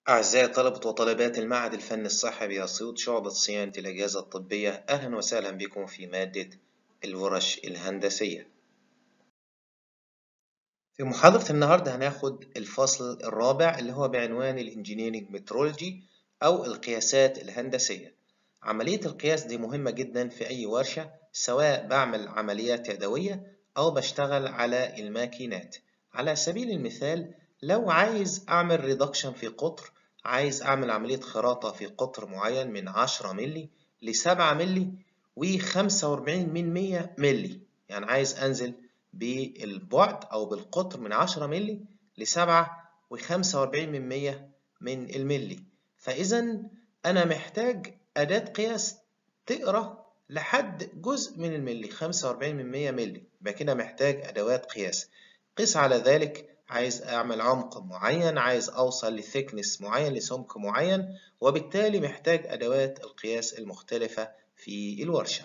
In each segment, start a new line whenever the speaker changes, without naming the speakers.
أعزائي طلبة وطالبات المعهد الفني الصحي بأسيوط شعبة صيانة الأجهزة الطبية أهلا وسهلا بكم في مادة الورش الهندسية في محاضرة النهاردة هناخد الفصل الرابع اللي هو بعنوان الانجينيرنج مترولوجي أو القياسات الهندسية عملية القياس دي مهمة جدا في أي ورشة سواء بعمل عمليات يدوية أو بشتغل على الماكينات على سبيل المثال لو عايز أعمل ريدكشن في قطر عايز أعمل عملية خراطة في قطر معين من 10 ملي ل 7 ملي و45 من 100 ملي يعني عايز أنزل بالبعد أو بالقطر من 10 ملي ل 7 و45 من 100 من الملي فإذا أنا محتاج أداة قياس تقرأ لحد جزء من الملي 45 من 100 ملي يبقى كده محتاج أدوات قياس قس على ذلك عايز أعمل عمق معين عايز أوصل لثيكنس معين لسمك معين وبالتالي محتاج أدوات القياس المختلفة في الورشة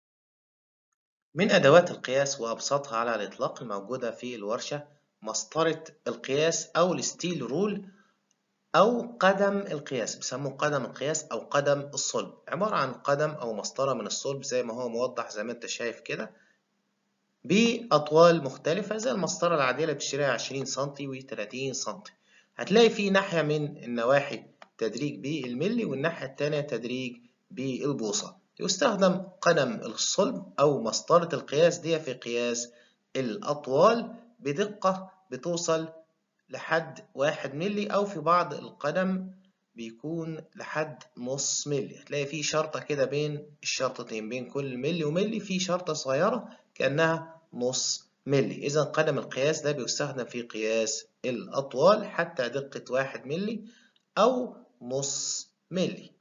من أدوات القياس وأبسطها على الإطلاق الموجودة في الورشة مسطرة القياس أو الستيل رول أو قدم القياس بيسموه قدم القياس أو قدم الصلب عبارة عن قدم أو مسطرة من الصلب زي ما هو موضح زي ما أنت شايف كده بأطوال مختلفة زي المسطرة العادية اللي بتشتريها 20 سنتي و 30 سنتي هتلاقي في ناحية من النواحي تدريج بالملي والناحية التانية تدريج بالبوصة يستخدم قدم الصلب أو مسطرة القياس دي في قياس الأطوال بدقة بتوصل لحد واحد ملي أو في بعض القدم بيكون لحد نص ملي هتلاقي في شرطة كده بين الشرطتين بين كل ملي وملي في شرطة صغيرة كأنها نص ملي إذا قدم القياس ده بيستخدم في قياس الأطوال حتى دقة واحد ملي أو نص ملي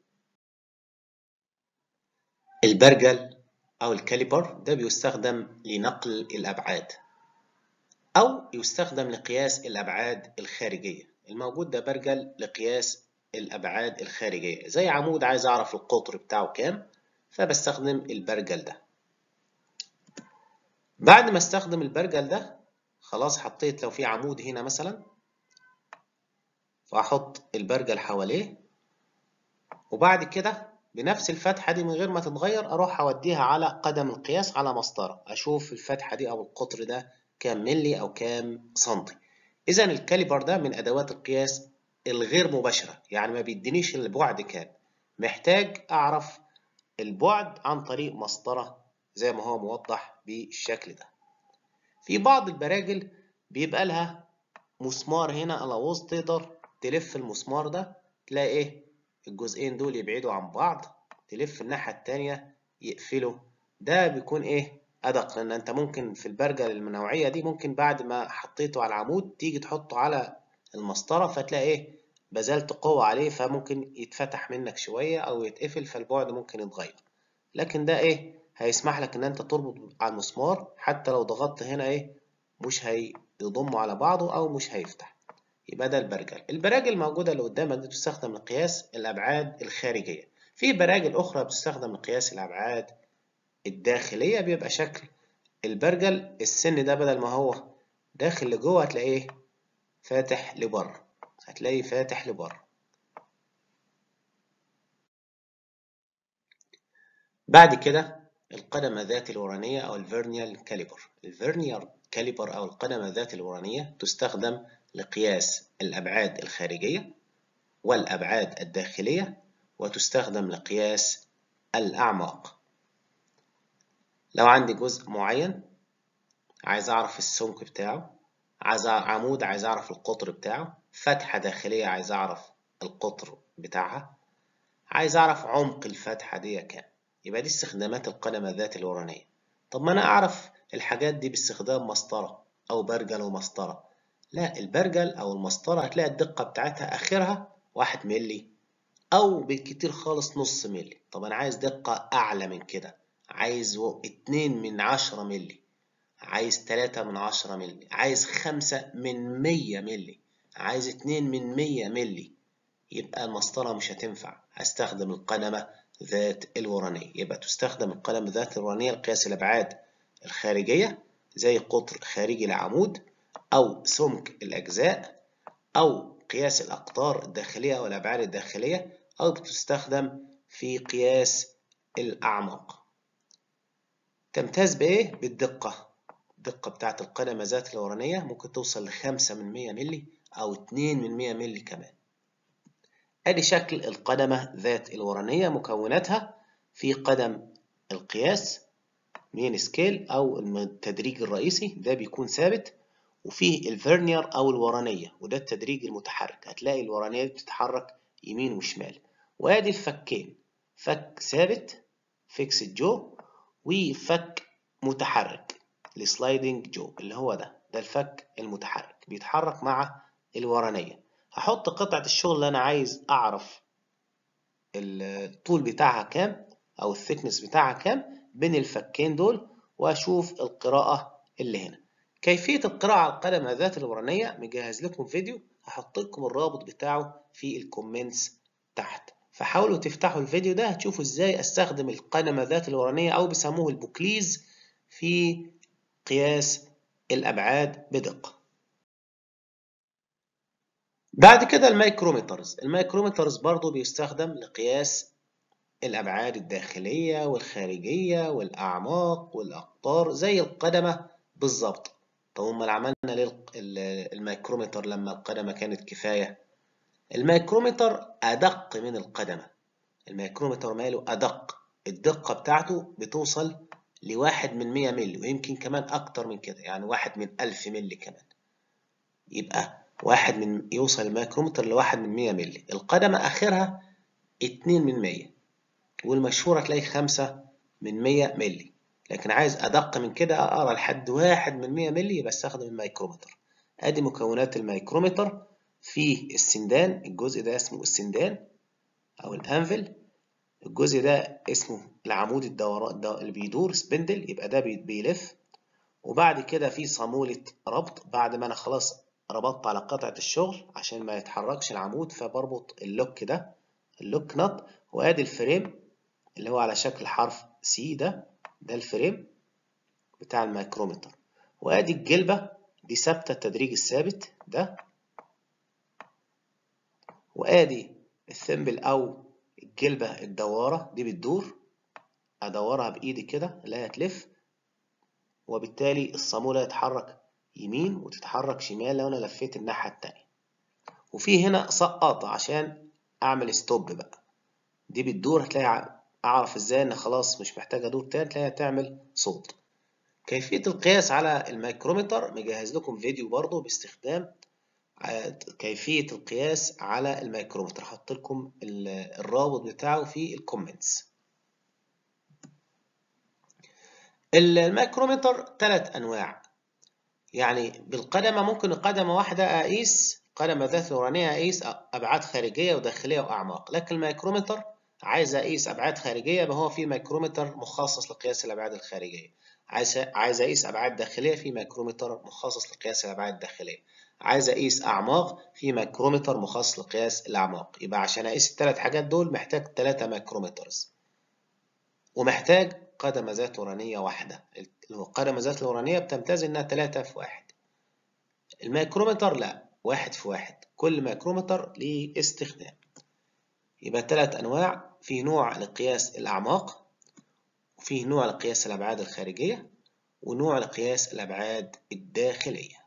البرجل أو الكاليبر ده بيستخدم لنقل الأبعاد أو يستخدم لقياس الأبعاد الخارجية الموجود ده برجل لقياس الأبعاد الخارجية زي عمود عايز أعرف القطر بتاعه كام فبستخدم البرجل ده بعد ما استخدم البرجل ده خلاص حطيت لو في عمود هنا مثلا فأحط البرجل حواليه وبعد كده بنفس الفتحة دي من غير ما تتغير أروح أوديها على قدم القياس على مسطرة أشوف الفتحة دي أو القطر ده كام ملي أو كام سنتي إذا الكاليبر ده من أدوات القياس الغير مباشرة يعني ما بيدينيش البعد كام محتاج أعرف البعد عن طريق مسطرة زي ما هو موضح بالشكل ده في بعض البراجل بيبقى لها مسمار هنا الأوز تقدر تلف المسمار ده تلاقي إيه الجزئين دول يبعدوا عن بعض تلف الناحية التانية يقفلوا ده بيكون إيه أدق لأن أنت ممكن في البرجل النوعية دي ممكن بعد ما حطيته على العمود تيجي تحطه على المسطرة فتلاقي إيه بذلت قوة عليه فممكن يتفتح منك شوية أو يتقفل فالبعد ممكن يتغير لكن ده إيه هيسمح لك إن أنت تربط على المسمار حتى لو ضغطت هنا إيه مش هيضموا على بعضه أو مش هيفتح يبقى ده البرجل البراجل الموجودة اللي قدامك دي بتستخدم لقياس الأبعاد الخارجية في براجل أخرى بتستخدم لقياس الأبعاد الداخلية بيبقى شكل البرجل السن ده بدل ما هو داخل لجوه هتلاقيه فاتح لبره هتلاقيه فاتح لبره بعد كده القدمة ذات الورانية أو الفيرنيال كاليبر الفيرنيال كاليبر أو القدمة ذات الورانية تستخدم لقياس الأبعاد الخارجية والأبعاد الداخلية وتستخدم لقياس الأعماق لو عندي جزء معين عايز أعرف السمك بتاعه عايز عمود عايز أعرف القطر بتاعه فتحة داخلية عايز أعرف القطر بتاعها عايز أعرف عمق الفتحة دي كام يبقى دي استخدامات القدمة ذات الورانية طب ما أنا أعرف الحاجات دي باستخدام مسطرة أو برجل ومسطرة لا البرجل أو المسطرة هتلاقي الدقة بتاعتها آخرها واحد ملي أو بالكتير خالص نص ملي طب أنا عايز دقة أعلى من كده عايز اتنين من عشرة ملي عايز تلاتة من عشرة ملي عايز خمسة من مية ملي عايز اتنين من مية ملي يبقى المسطرة مش هتنفع هستخدم القدمة ذات الورانية يبقى تستخدم القدمة ذات الورانية لقياس الأبعاد الخارجية زي قطر خارجي العمود أو سمك الأجزاء أو قياس الأقطار الداخلية أو الأبعاد الداخلية أو بتستخدم في قياس الأعماق تمتاز بإيه؟ بالدقة الدقة بتاعت القدمة ذات الورانية ممكن توصل لخمسة من مية ملي أو اتنين من مية ملي كمان أدي شكل القدمة ذات الورانية مكوناتها في قدم القياس مين سكيل أو التدريج الرئيسي ده بيكون ثابت وفيه الفيرنير أو الورانية وده التدريج المتحرك هتلاقي الورانية بتتحرك يمين وشمال وادي الفكين فك ثابت فيكس جو وفك متحرك السلايدنج جو اللي هو ده ده الفك المتحرك بيتحرك مع الورانية هحط قطعة الشغل اللي أنا عايز أعرف الطول بتاعها كام أو الثيكنس بتاعها كام بين الفكين دول وأشوف القراءة اللي هنا كيفية القراءة على القلمة ذات الورانية مجهز لكم فيديو هحط لكم الرابط بتاعه في الكومنتس تحت فحاولوا تفتحوا الفيديو ده هتشوفوا ازاي استخدم القلمة ذات الورانية او بيسموه البوكليز في قياس الابعاد بدقة بعد كده الميكرومترز الميكرومترز برضو بيستخدم لقياس الابعاد الداخلية والخارجية والاعماق والاقطار زي القدمة بالظبط طب امال عملنا ليه الميكرومتر لما القدمة كانت كفاية الميكرومتر أدق من القدمة الميكرومتر ماله أدق الدقة بتاعته بتوصل لواحد من مية ملي ويمكن كمان أكتر من كده يعني واحد من ألف ملي كمان يبقى واحد من يوصل الميكرومتر لواحد من مية ملي القدمة آخرها اتنين من مية والمشهورة تلاقي خمسة من مية ملي لكن عايز أدق من كده أقرأ لحد واحد من مية ملي يبقى استخدم الميكرومتر أدي مكونات الميكرومتر في السندان الجزء ده اسمه السندان أو الأنفل الجزء ده اسمه العمود الدوران اللي بيدور سبندل يبقى ده بيلف وبعد كده في صامولة ربط بعد ما أنا خلاص ربطت على قطعة الشغل عشان ما يتحركش العمود فبربط اللوك ده اللوك نط وادي الفريم اللي هو على شكل حرف سي ده ده الفريم بتاع الميكرومتر وادي الجلبة دي ثابتة التدريج الثابت ده وادي الثمبل او الجلبة الدوارة دي بتدور ادورها بايدي كده لا هتلف وبالتالي الصامولة يتحرك يمين وتتحرك شمال لو انا لفيت الناحية التانية وفي هنا سقط عشان اعمل ستوب بقى دي بتدور هتلاقي اعرف ازاي ان خلاص مش محتاج ادور تاني تلاقيها تعمل صوت كيفية القياس على الميكرومتر مجهز لكم فيديو برضو باستخدام كيفية القياس على الميكرومتر هحط لكم الرابط بتاعه في الكومنتس الميكرومتر ثلاث أنواع يعني بالقدمة ممكن القدمة واحدة أقيس قدمة ذات نورانية أقيس أبعاد خارجية وداخلية وأعماق لكن الميكرومتر عايز أقيس أبعاد خارجية ما هو في ميكرومتر مخصص لقياس الأبعاد الخارجية عايز عايز أقيس أبعاد داخلية في ميكرومتر مخصص لقياس الأبعاد الداخلية عايز اقيس اعماق في ميكرومتر مخصص لقياس الاعماق يبقى عشان اقيس الثلاث حاجات دول محتاج ثلاثة ميكرومترز ومحتاج قدمة ذات ورانية واحدة اللي هو قدمة ذات الورانية بتمتاز انها ثلاثة في واحد الميكرومتر لا واحد في واحد كل ميكرومتر ليه استخدام يبقى ثلاث انواع في نوع لقياس الاعماق وفيه نوع لقياس الابعاد الخارجية ونوع لقياس الابعاد الداخلية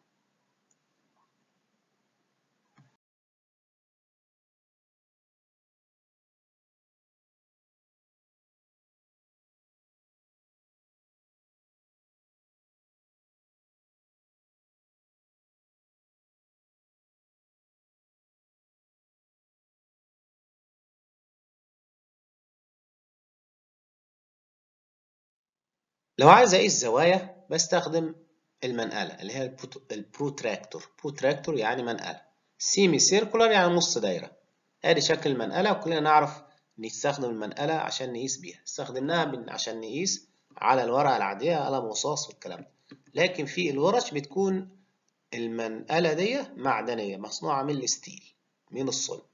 لو عايز اقيس زوايا بستخدم المنقلة اللي هي البروتراكتور بروتراكتور يعني منقلة سيمي سيركولار يعني نص دايرة ادي شكل المنقلة وكلنا نعرف نستخدم المنقلة عشان نقيس بيها استخدمناها عشان نقيس على الورقة العادية قلم رصاص والكلام ده لكن في الورش بتكون المنقلة دي معدنية مصنوعة من الستيل من الصلب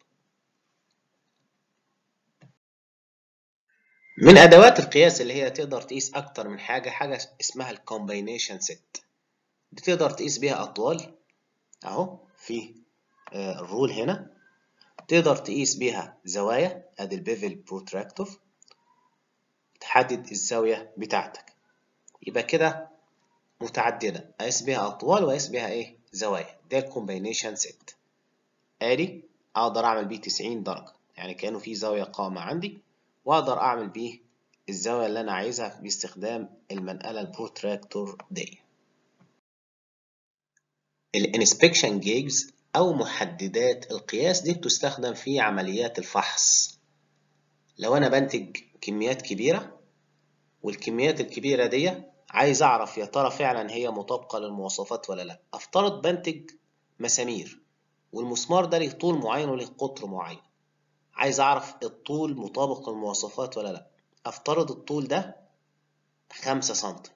من ادوات القياس اللي هي تقدر تقيس اكتر من حاجه حاجه اسمها الكومباينيشن ست دي تقدر تقيس بيها اطوال اهو في الرول هنا تقدر تقيس بيها زوايا ادي البيفل بروتراكتور تحدد الزاوية بتاعتك يبقى كده متعددة اقيس بيها اطوال واقيس بيها ايه زوايا ده الكومبينيشن سيت ادي اقدر اعمل بيه 90 درجة يعني كأنه في زاوية قائمة عندي واقدر اعمل بيه الزاوية اللي انا عايزها باستخدام المنقلة البروتراكتور دي الانسبكشن جيجز او محددات القياس دي بتستخدم في عمليات الفحص لو انا بنتج كميات كبيرة والكميات الكبيرة دي عايز اعرف يا ترى فعلا هي مطابقة للمواصفات ولا لا افترض بنتج مسامير والمسمار ده ليه طول معين وليه قطر معين عايز اعرف الطول مطابق للمواصفات ولا لا افترض الطول ده خمسة سنتي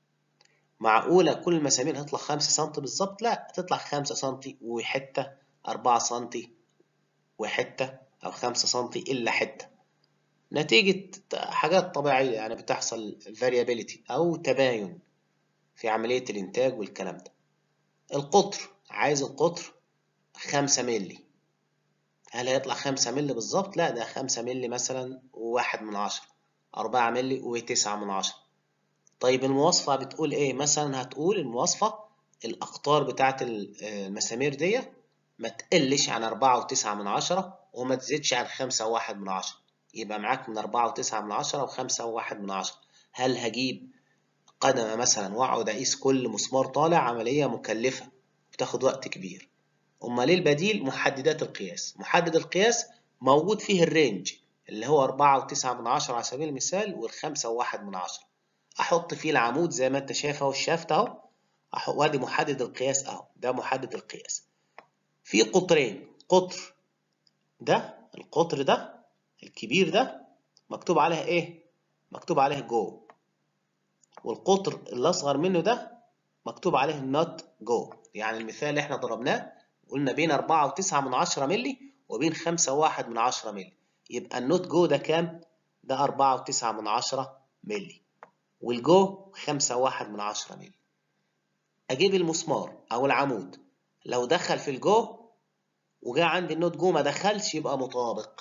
معقولة كل المسامير هتطلع خمسة سنتي بالظبط لا تطلع خمسة سنتي وحتة أربعة سنتي وحتة أو خمسة سنتي إلا حتة نتيجة حاجات طبيعية يعني بتحصل variability أو تباين في عملية الإنتاج والكلام ده القطر عايز القطر خمسة ملي هل هيطلع خمسة ملي بالظبط؟ لا ده خمسة ملي مثلا وواحد من عشرة أربعة ملي وتسعة من عشرة طيب المواصفة بتقول إيه؟ مثلا هتقول المواصفة الأقطار بتاعة المسامير دي ما تقلش عن أربعة وتسعة من عشرة وما تزيدش عن خمسة وواحد من عشرة يبقى معاك من أربعة وتسعة من عشرة وخمسة وواحد من عشرة هل هجيب قدمة مثلا وأقعد أقيس كل مسمار طالع عملية مكلفة بتاخد وقت كبير أمال إيه البديل؟ محددات القياس محدد القياس موجود فيه الرينج اللي هو أربعة وتسعة من عشرة على سبيل المثال والخمسة وواحد من عشرة أحط فيه العمود زي ما أنت شايف أهو الشافت أهو وأدي محدد القياس أهو ده محدد القياس في قطرين قطر ده القطر ده الكبير ده مكتوب عليه إيه؟ مكتوب عليه جو والقطر اللي أصغر منه ده مكتوب عليه not go يعني المثال اللي احنا ضربناه قلنا بين أربعة وتسعة من عشرة ملي وبين خمسة وواحد من عشرة ملي يبقى النوت جو ده كام؟ ده أربعة وتسعة من عشرة ملي والجو خمسة وواحد من عشرة ملي أجيب المسمار أو العمود لو دخل في الجو وجاء عندي النوت جو ما دخلش يبقى مطابق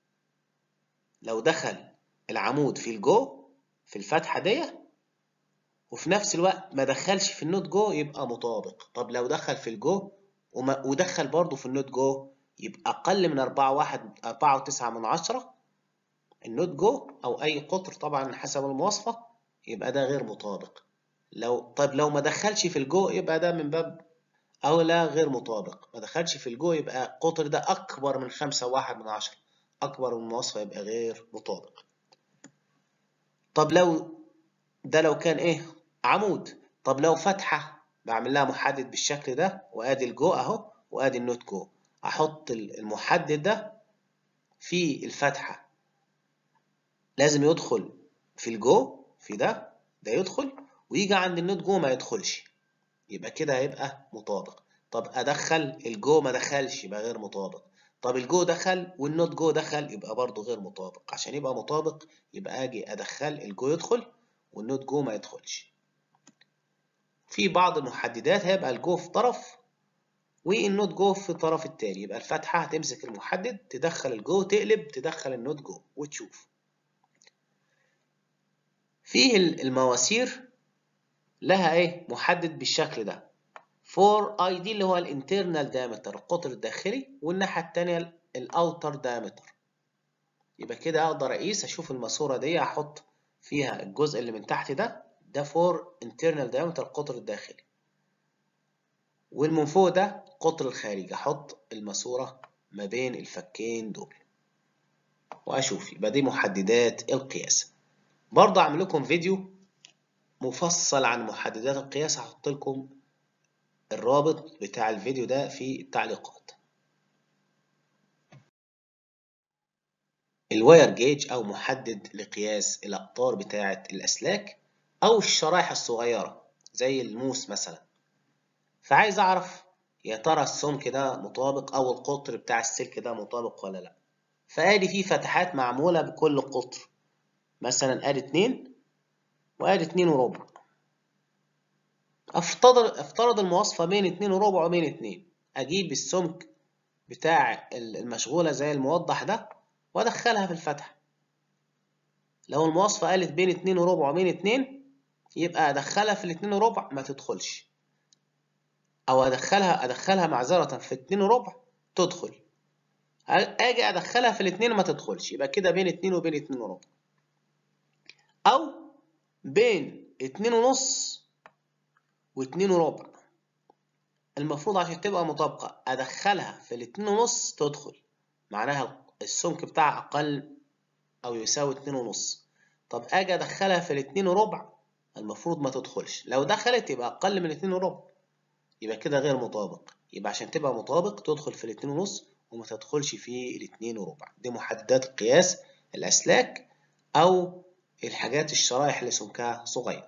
لو دخل العمود في الجو في الفتحة دي وفي نفس الوقت ما دخلش في النوت جو يبقى مطابق طب لو دخل في الجو وما ودخل برضه في النوت جو يبقى أقل من أربعة واحد أربعة وتسعة من عشرة النوت جو أو أي قطر طبعا حسب المواصفة يبقى ده غير مطابق لو طيب لو ما دخلش في الجو يبقى ده من باب أولى غير مطابق ما دخلش في الجو يبقى القطر ده أكبر من خمسة واحد من عشرة أكبر من المواصفة يبقى غير مطابق طب لو ده لو كان إيه عمود طب لو فتحة بعمل لها محدد بالشكل ده وادي الجو اهو وادي النوت جو احط المحدد ده في الفتحة لازم يدخل في الجو في ده ده يدخل ويجي عند النوت جو ما يدخلش يبقى كده هيبقى مطابق طب ادخل الجو ما دخلش يبقى غير مطابق طب الجو دخل والنوت جو دخل يبقى برضه غير مطابق عشان يبقى مطابق يبقى اجي ادخل الجو يدخل والنوت جو ما يدخلش في بعض المحددات هيبقى الجو في طرف والنوت جو في الطرف التاني يبقى الفتحة هتمسك المحدد تدخل الجو تقلب تدخل النوت جو وتشوف فيه المواسير لها ايه محدد بالشكل ده 4 اي دي اللي هو الانترنال دايمتر القطر الداخلي والناحية التانية الاوتر دايمتر يبقى كده اقدر اقيس اشوف الماسورة دي احط فيها الجزء اللي من تحت ده ده فور internal diameter القطر الداخلي والمن فوق ده قطر الخارجي احط الماسورة ما بين الفكين دول واشوف يبقى دي محددات القياس برضه اعمل لكم فيديو مفصل عن محددات القياس هحط لكم الرابط بتاع الفيديو ده في التعليقات الواير جيج او محدد لقياس الاقطار بتاعه الاسلاك أو الشرايح الصغيرة زي الموس مثلا فعايز أعرف يا ترى السمك ده مطابق أو القطر بتاع السلك ده مطابق ولا لأ فآدي فيه فتحات معمولة بكل قطر مثلا آدي اتنين وآدي اتنين وربع أفترض أفترض المواصفة بين اتنين وربع وبين اتنين أجيب السمك بتاع المشغولة زي الموضح ده وأدخلها في الفتحة لو المواصفة قالت بين اتنين وربع وبين اتنين يبقى أدخلها في الاتنين وربع ما تدخلش أو أدخلها أدخلها معذرة في اتنين وربع تدخل أجي أدخلها في الاتنين ما تدخلش يبقى كده بين اتنين وبين اتنين وربع أو بين اتنين ونص واتنين وربع المفروض عشان تبقى مطابقة أدخلها في الاتنين ونص تدخل معناها السمك بتاعها أقل أو يساوي اتنين ونص طب أجي أدخلها في الاتنين وربع المفروض ما تدخلش لو دخلت يبقى أقل من اتنين وربع يبقى كده غير مطابق يبقى عشان تبقى مطابق تدخل في الاتنين ونص وما تدخلش في الاتنين وربع دي محددات قياس الأسلاك أو الحاجات الشرائح اللي سمكها صغير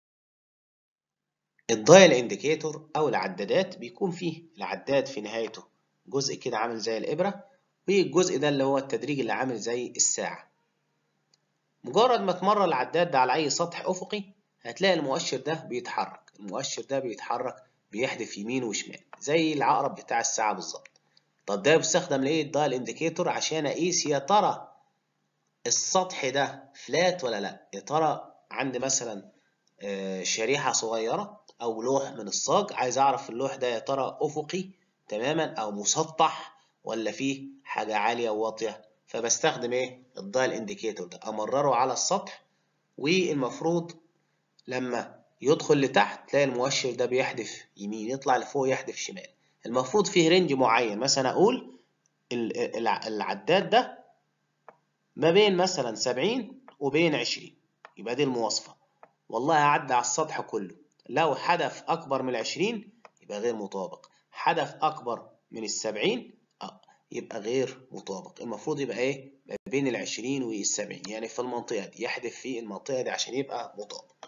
الدايل انديكيتور او العدادات بيكون فيه العداد في نهايته جزء كده عامل زي الابره والجزء ده اللي هو التدريج اللي عامل زي الساعه مجرد ما تمر العداد ده على اي سطح افقي هتلاقي المؤشر ده بيتحرك المؤشر ده بيتحرك بيحدف يمين وشمال زي العقرب بتاع الساعه بالظبط طب ده بيستخدم ليه الدايل انديكيتور عشان اقيس يا ترى السطح ده فلات ولا لا يا ترى عندي مثلا شريحه صغيره او لوح من الصاج عايز اعرف اللوح ده يا ترى افقي تماما او مسطح ولا فيه حاجه عاليه وواطيه فبستخدم ايه الدايل انديكيتور ده امرره على السطح والمفروض لما يدخل لتحت تلاقي المؤشر ده بيحدف يمين يطلع لفوق يحدف شمال المفروض فيه رينج معين مثلا اقول العداد ده ما بين مثلا 70 وبين 20 يبقى دي المواصفه والله هعدي على السطح كله لو حدث أكبر من العشرين يبقى غير مطابق حدث أكبر من السبعين يبقى غير مطابق المفروض يبقى إيه ما بين العشرين والسبعين يعني في المنطقة دي يحدث في المنطقة دي عشان يبقى مطابق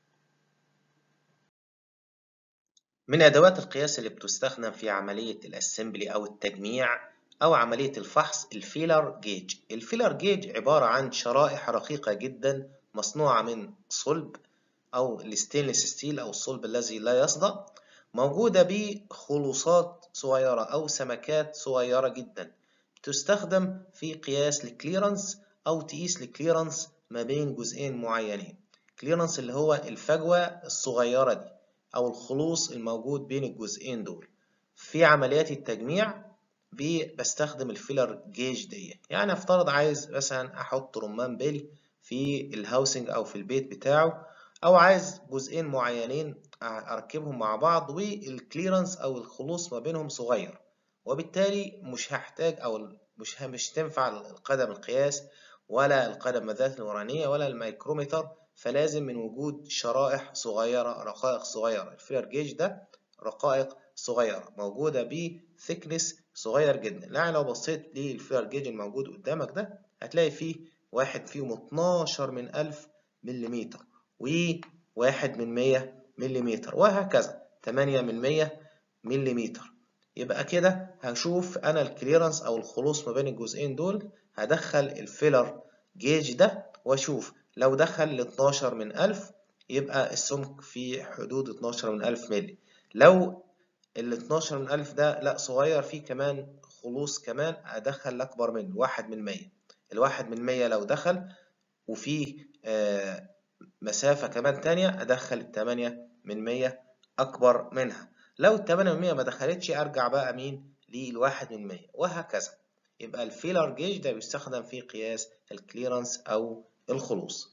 من أدوات القياس اللي بتستخدم في عملية الأسمبلي أو التجميع أو عملية الفحص الفيلر جيج الفيلر جيج عبارة عن شرائح رقيقة جدا مصنوعة من صلب أو الستينلس ستيل أو الصلب الذي لا يصدأ موجودة بخلوصات صغيرة أو سمكات صغيرة جدا تستخدم في قياس الكليرنس أو تقيس الكليرنس ما بين جزئين معينين كليرنس اللي هو الفجوة الصغيرة دي أو الخلوص الموجود بين الجزئين دول في عمليات التجميع بستخدم الفيلر جيج دي يعني افترض عايز مثلا احط رمان بيلي في الهاوسنج او في البيت بتاعه او عايز جزئين معينين اركبهم مع بعض والكليرنس او الخلوص ما بينهم صغير وبالتالي مش هحتاج او مش مش تنفع القدم القياس ولا القدم ذات الورانية ولا الميكرومتر فلازم من وجود شرائح صغيرة رقائق صغيرة الفيلر جيج ده رقائق صغيرة موجودة بثيكنس صغير جدا يعني لو بصيت للفيلر جيج الموجود قدامك ده هتلاقي فيه واحد فيهم 12 من ألف مليمتر وواحد من 100 مليمتر وهكذا 8 من 100 مليمتر يبقى كده هشوف أنا الكليرنس أو الخلوص ما بين الجزئين دول هدخل الفيلر جيج ده وأشوف لو دخل ل 12 من ألف يبقى السمك في حدود 12 من ألف ملي لو ال 12 من ألف ده لا صغير فيه كمان خلوص كمان أدخل الأكبر منه واحد من مية الواحد من مية لو دخل وفيه آه مسافة كمان تانية أدخل التمانية من مية أكبر منها لو التمانية من مية ما دخلتش أرجع بقى مين للواحد من مية وهكذا يبقى الفيلر جيج ده بيستخدم في قياس الكليرنس أو الخلوص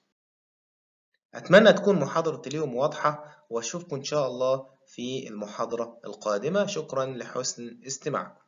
أتمنى تكون محاضرة اليوم واضحة وأشوفكم إن شاء الله في المحاضرة القادمة شكرا لحسن استماعكم